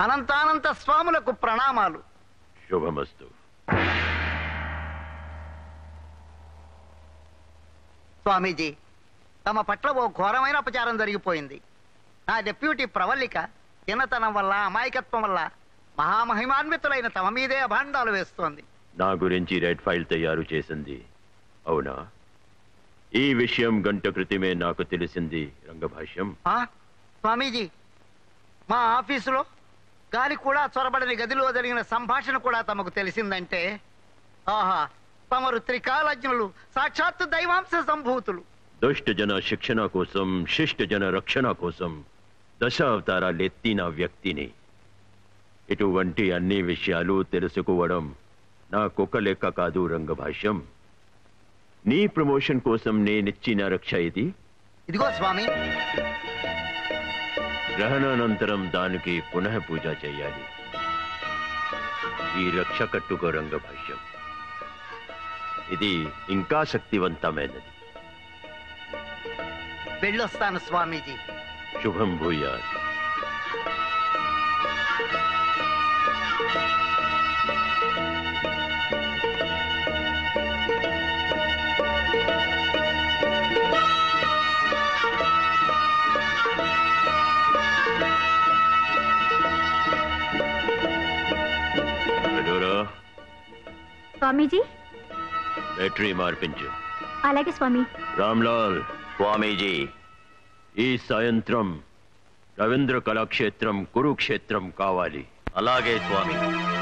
అనంతానంత స్వాములకు ప్రణామాలు శుభమస్తు స్వామీజీ తమ పట్ల ఓ ఘోరమైన అపచారం జరిగిపోయింది నా డెప్యూటీ ప్రవల్లిక చిన్నతనం వల్ల అమాయకత్వం వల్ల మహామహిమాన్వితులైన తమ మీదే అభాండాలు వేస్తోంది నా గురించి రెడ్ ఫైల్ తయారు చేసింది అవునా ఈ విషయం గంట క్రితమే నాకు తెలిసింది రంగభాష్యం ఆ? స్వామీజీ మా ఆఫీసులో గాలి కూడా చొరబడని గదిలో జరిగిన సంభాషణ కూడా తమకు తెలిసిందంటే ఆహా తమరు త్రికాలజ్ఞులు సాక్షాత్తు దైవాంశ సంభూతులు దుష్ట జన శిక్షణ కోసం శిష్ట జన రక్షణ కోసం దశావతారాలెత్తిన వ్యక్తిని ఇటువంటి అన్ని విషయాలు తెలుసుకోవడం నాకొక లెక్క కాదు రంగభాష్యం నీ ప్రమోషన్ కోసం నేనిచ్చిన రక్ష ఇది ఇదిగో స్వామి గ్రహణానంతరం దానికి పునః పూజ చేయాలి ఈ రక్ష కట్టుకో రంగభాష్యం ఇది ఇంకా శక్తివంతమైనది వెళ్ళొస్తాను స్వామీజీ శుభం భూయాత్ ఎడోరా, స్వామీజీ బ్యాటరీ మార్పించు అలాగే స్వామి రామ్లాల్ స్వామీజీ ఈ సాయంత్రం రవీంద్ర కళాక్షేత్రం కురుక్షేత్రం కావాలి అలాగే స్వామి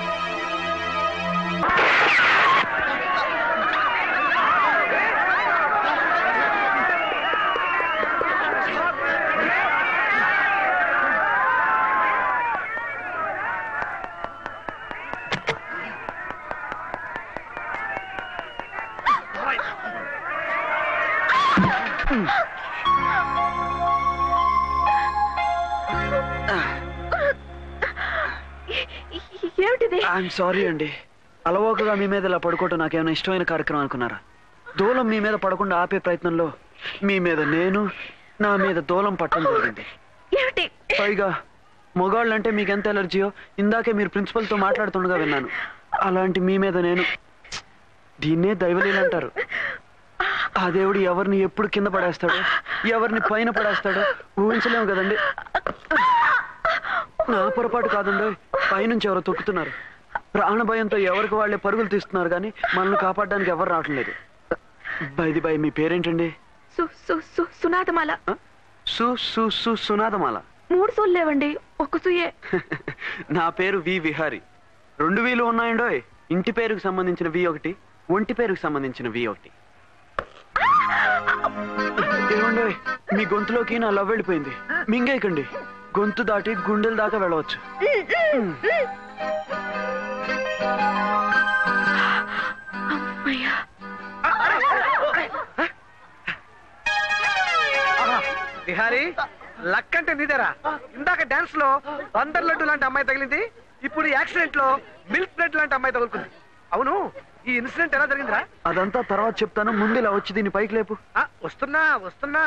ఏమిటిది ఐఎమ్ సారీ అండి అలవోకగా మీ మీద ఇలా పడుకోవటం నాకేమైనా ఇష్టమైన కార్యక్రమం అనుకున్నారా దూలం మీ మీద పడకుండా ఆపే ప్రయత్నంలో మీ మీద నేను నా మీద దూలం పట్టడం జరిగింది ఏమిటి పైగా మొగాళ్ళంటే మీకు ఎంత ఎలర్జీయో ఇందాకే మీరు ప్రిన్సిపల్తో మాట్లాడుతుండగా విన్నాను అలాంటి మీ మీద నేను దీన్నే దైవలీలు అంటారు ఆ దేవుడు ఎవరిని ఎప్పుడు కింద పడేస్తాడో ఎవరిని పైన పడేస్తాడో ఊహించలేము కదండి నా పొరపాటు కాదండి పైనుంచి ఎవరో తొక్కుతున్నారు ప్రాణ భయంతో ఎవరికి వాళ్ళే పరుగులు తీస్తున్నారు కానీ మనల్ని కాపాడడానికి ఎవరు రావట్లేదు బైది బై మీ పేరేంటండి సు సు సు సునాదమాల ఆ? సు సు సు సునాదమాల మూడు సూలు లేవండి ఒక్క సూయే నా పేరు వి విహారి రెండు వీలు ఉన్నాయండోయ్ ఇంటి పేరుకు సంబంధించిన వి ఒకటి ఒంటి పేరుకు సంబంధించిన వి ఒకటి ఏమండోయ్ మీ గొంతులోకి నా లవ్ వెళ్ళిపోయింది మింగేయకండి గొంతు దాటి గుండెల దాకా వెళ్ళవచ్చు అమ్మయ్యా బిహారీ లక్ అంటే నీదేరా ఇందాక డాన్స్ లో బందర్ లడ్డు లాంటి అమ్మాయి తగిలింది ఇప్పుడు యాక్సిడెంట్ లో మిల్క్ బ్రెడ్ లాంటి అమ్మాయి తగులుకుంది అవును ఈ ఇన్సిడెంట్ ఎలా జరిగిందిరా అదంతా తర్వాత చెప్తాను ముందు ఇలా వచ్చి దీన్ని పైకి లేపు ఆ, వస్తున్నా వస్తున్నా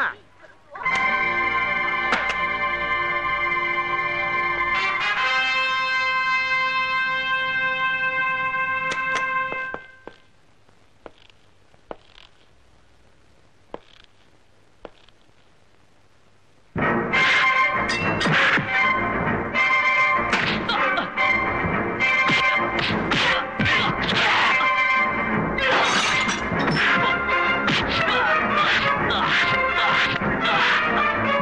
Ah!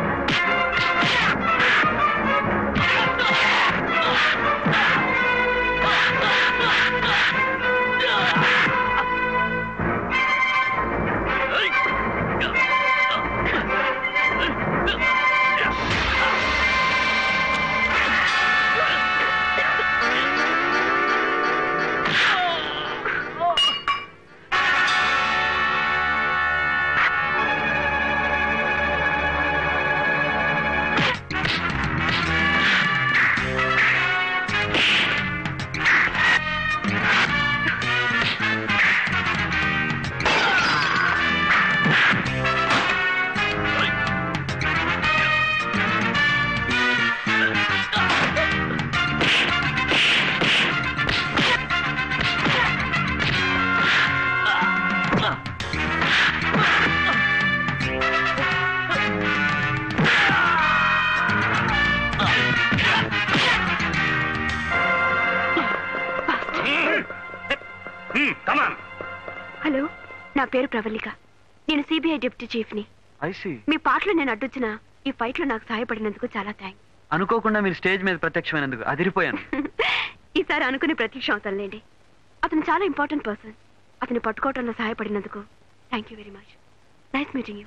నా పేరు ప్రవల్లిక నేను సిబిఐ డిప్యూటీ చీఫ్ని ఐసి మీ పాటలో నేను అడ్డొచ్చిన ఈ ఫైట్లో నాకు సహాయపడినందుకు చాలా థ్యాంక్స్ అనుకోకుండా మీరు స్టేజ్ మీద ప్రత్యక్షమైనందుకు అదిరిపోయాను ఈసారి అనుకుని ప్రత్యక్ష అవుతానులేండి అతను చాలా ఇంపార్టెంట్ పర్సన్ అతన్ని పట్టుకోవటంలో సహాయపడినందుకు thank you very much nice meeting you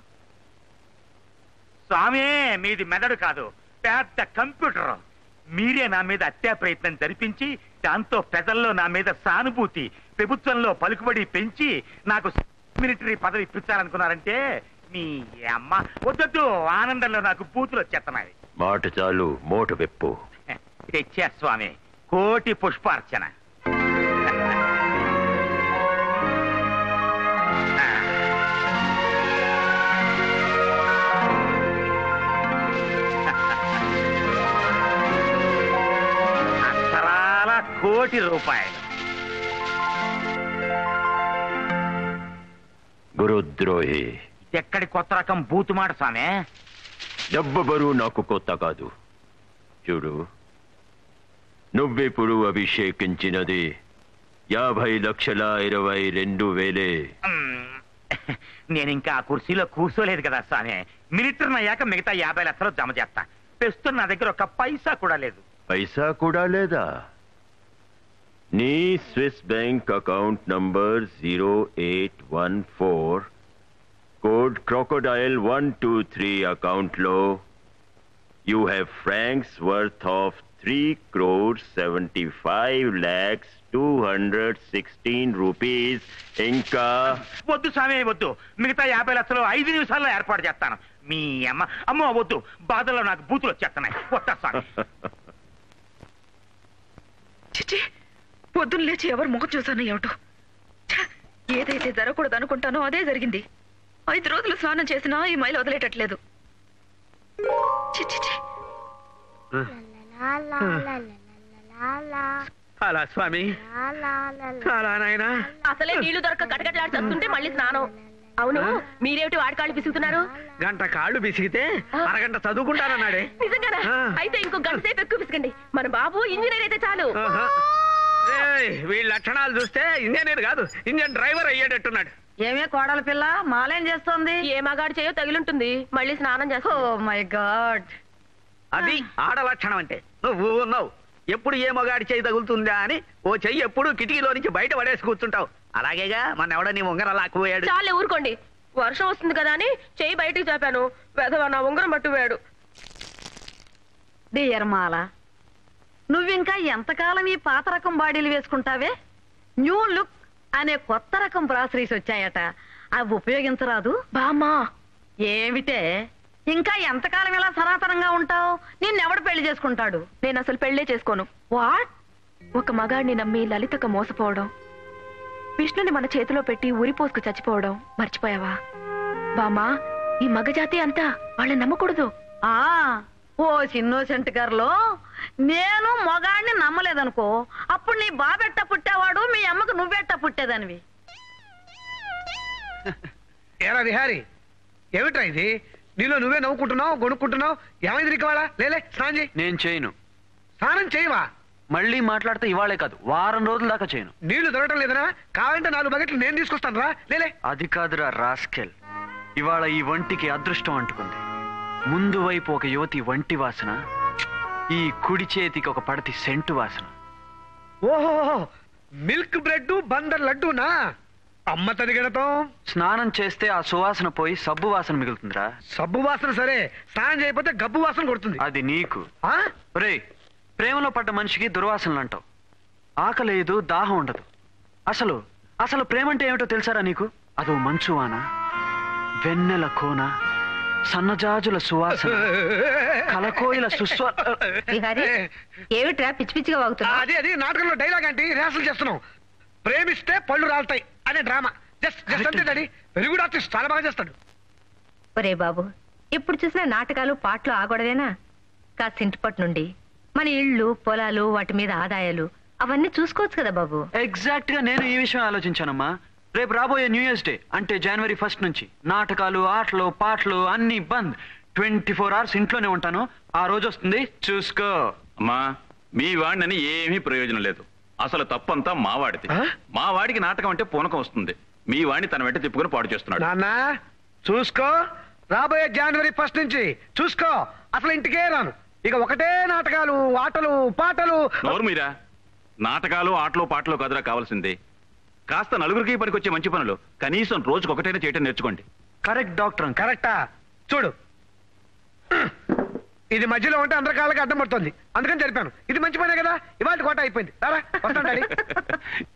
Swami మీది మెదడు కాదు పెద్ద కంప్యూటర్ మీరే నా మీద హత్యా ప్రయత్నం జరిపించి దాంతో ప్రజల్లో నా మీద సానుభూతి ప్రభుత్వంలో పలుకుబడి పెంచి నాకు మిలిటరీ పదవి ఇప్పించాలనుకున్నారంటే మీ అమ్మ వద్దొద్దు ఆనందంలో నాకు బూతులు వచ్చేస్తున్నాయి మాట చాలు మూట వెప్పు తెచ్చా స్వామి కోటి పుష్పార్చన అక్షరాల కోటి రూపాయలు గురుద్రోహి ఎక్కడి కొత్త రకం బూతు మాట స్వామి దెబ్బ బరువు నాకు కొత్త కాదు చూడు నువ్విప్పుడు అభిషేకించినది యాభై లక్షల ఇరవై రెండు వేలే మ్మ్. నేను ఇంకా ఆ కుర్చీలో కూర్చోలేదు కదా స్వామి మిలిటరీ అయ్యాక మిగతా యాభై లక్షలు జమ చేస్తా ప్రస్తుతం నా దగ్గర ఒక పైసా కూడా లేదు పైసా కూడా లేదా నీ Swiss bank account number zero eight one four code crocodile one two three అకౌంట్లో you have francs worth of three crore seventy five lakhs two hundred sixteen rupees ఇంకా వద్దు స్వామి వద్దు మిగతా యాభై లక్షలు ఐదు నిమిషాల్లో ఏర్పాటు చేస్తాను మీ అమ్మ అమ్మో వద్దు బాధలో నాకు బూతులు వచ్చేస్తున్నాయి వస్తా స్వామి చిచి పొద్దున్న లేచి ఎవరు ముఖం చూసానో ఏమిటో ఛ! ఏదైతే జరగకూడదు అనుకుంటానో అదే జరిగింది ఐదు రోజులు స్నానం చేసినా ఈ మైలు వదిలేటట్లేదు ఛీ, ఛీ, ఛీ. అలా స్వామి అలా నాయనా అసలే నీళ్లు దొరక కటకట్లాడి చస్తుంటే మళ్ళీ స్నానం అవును మీరేమిటి వాడకాళ్ళు పిసుకుతున్నారు గంట కాళ్ళు బిసిగితే అరగంట చదువుకుంటానన్నాడే నిజంగానా ఆ. అయితే ఇంకో గంట సేపు ఎక్కువ పిసకండి మన బాబు ఇంజనీర్ అయితే చాలు ఆహా. ఏయ్, వీళ్ళ లక్షణాలు చూస్తే ఇంజనీర్ కాదు ఇంజన్ డ్రైవర్ అయ్యేటట్టున్నాడు ఏమే కోడల పిల్ల మాలేం చేస్తోంది ఏ మగాడు చేయో తగిలుంటుంది మళ్ళీ స్నానం ఓ చేస్తా మై గాడ్ అది ఆడ లక్షణం అంటే నువ్వు ఉన్నావు ఎప్పుడు ఏ మగాడి చెయ్యి తగులుతుందా అని ఓ చెయ్యి ఎప్పుడు కిటికీలో నుంచి బయట పడేసి కూర్చుంటావు అలాగేగా మన ఎవడ నీ ఉంగరం లాక్కుపోయాడు చాలే ఊరుకోండి వర్షం వస్తుంది కదా అని చెయ్యి బయటికి చాపాను వెధవ నా ఉంగరం పట్టుపోయాడు డియర్ మాల నువ్వింకా ఎంతకాలం ఈ పాత రకం బాడీలు వేసుకుంటావే న్యూ లుక్ అనే కొత్త రకం బ్రాసరీస్ వచ్చాయట అవి ఉపయోగించరాదు బామ్మా ఏమిటే ఇంకా ఎంతకాలం ఇలా సనాతనంగా ఉంటావు నిన్నెవడు పెళ్లి చేసుకుంటాడు నేను అసలు పెళ్లే చేసుకోను వాట్ ఒక మగాడిని నమ్మి లలితక మోసపోవడం విష్ణుని మన చేతిలో పెట్టి ఉరిపోసుకు చచ్చిపోవడం మర్చిపోయావా బామ్మా ఈ మగజాతి అంతా వాళ్ళని నమ్మకూడదు ఆ ఓ ఇన్నోసెంట్ గారిలో నేను మొగాడిని నమ్మలేదనుకో అప్పుడు నీ బాబెట్ట పుట్టేవాడు మీ అమ్మకు నువ్వెట్ట పుట్టేదానివి ఏరా విహారి ఏమిట్రా ఇది నీలో నువ్వే నవ్వుకుంటున్నావు గొనుక్కుంటున్నావు ఏమైంది నీకు వాళ్ళ లేలే స్నానం చేయి నేను చేయను స్నానం చేయవా మళ్ళీ మాట్లాడితే ఇవాళే కాదు వారం రోజుల దాకా చేయను నీళ్లు దొరకటం లేదనా కావాలంటే నాలుగు బకెట్లు నేను తీసుకొస్తాను రా లేలే అది కాదురా రాస్కెల్ ఇవాళ ఈ వంటికి అదృష్టం అంటుకుంది ముందు వైపు ఒక యువతి వంటి వాసన ఈ కుడి చేతికి ఒక పడతి సెంటు వాసన ఓహో మిల్క్ బ్రెడ్ బందర్ లడ్డూనా అమ్మ తదిగడతాం స్నానం చేస్తే ఆ సువాసన పోయి సబ్బు వాసన మిగులుతుందిరా సబ్బు వాసన సరే స్నానం చేయకపోతే గబ్బు వాసన కొడుతుంది అది నీకు ఆ? రే ప్రేమలో పడ్డ మనిషికి దుర్వాసనలు అంటావు ఆకలేదు దాహం ఉండదు అసలు అసలు ప్రేమ అంటే ఏమిటో తెలుసారా నీకు అదో మంచు వాన వెన్నెల కోన సన్నజాజుల సువాసన కలకోయిల సుస్వ విహారి ఏమిట్రా పిచ్చి పిచ్చిగా వాగుతున్నా అది అది నాటకంలో డైలాగ్ అంటే రిహార్సల్ చేస్తున్నాం ప్రేమిస్తే పళ్ళు రాలుతాయి అనే డ్రామా జస్ట్ జస్ట్ అంతే డాడీ వెరీ గుడ్ ఆర్టిస్ట్ చాలా బాగా చేస్తాడు ఒరే బాబు ఇప్పుడు చూసిన నాటకాలు పాటలు ఆగొడవేనా కాసింటిపట్టు నుండి మన ఇళ్ళు పొలాలు వాటి మీద ఆదాయాలు అవన్నీ చూసుకోవచ్చు కదా బాబు ఎగ్జాక్ట్ గా నేను ఈ విషయం ఆలోచించానమ్మా రేపు రాబోయే న్యూ ఇయర్స్ డే అంటే జనవరి ఫస్ట్ నుంచి నాటకాలు ఆటలు పాటలు అన్ని బంద్ ట్వంటీ ఫోర్ అవర్స్ ఇంట్లోనే ఉంటాను ఆ రోజు వస్తుంది చూసుకో అమ్మా మీ వాడినని ఏమీ ప్రయోజనం లేదు అసలు తప్పంతా మావాడిది ఆ? మా వాడికి నాటకం అంటే పూనకం వస్తుంది మీ వాణ్ణి తన వెంట తిప్పుకొని పాడు చేస్తున్నాడు నాన్న చూసుకో రాబోయే జనవరి ఫస్ట్ నుంచి చూసుకో అసలు ఇంటికే రాను ఇక ఒకటే నాటకాలు ఆటలు పాటలు నోరు మీరా నాటకాలు ఆటలు పాటలు కదరా కావాల్సింది కాస్త నలుగురికి పనికొచ్చే మంచి పనులు కనీసం రోజుకు ఒకటైనా చేయటం నేర్చుకోండి కరెక్ట్ డాక్టర్ అంకుల్ కరెక్టా చూడు ఇది మధ్యలో ఉంటే అందరి కాళ్ళకి అడ్డం పడుతుంది అందుకని జరిపాను ఇది మంచి పనే కదా ఇవాళ కోట అయిపోయింది రారా వస్తాను డాడీ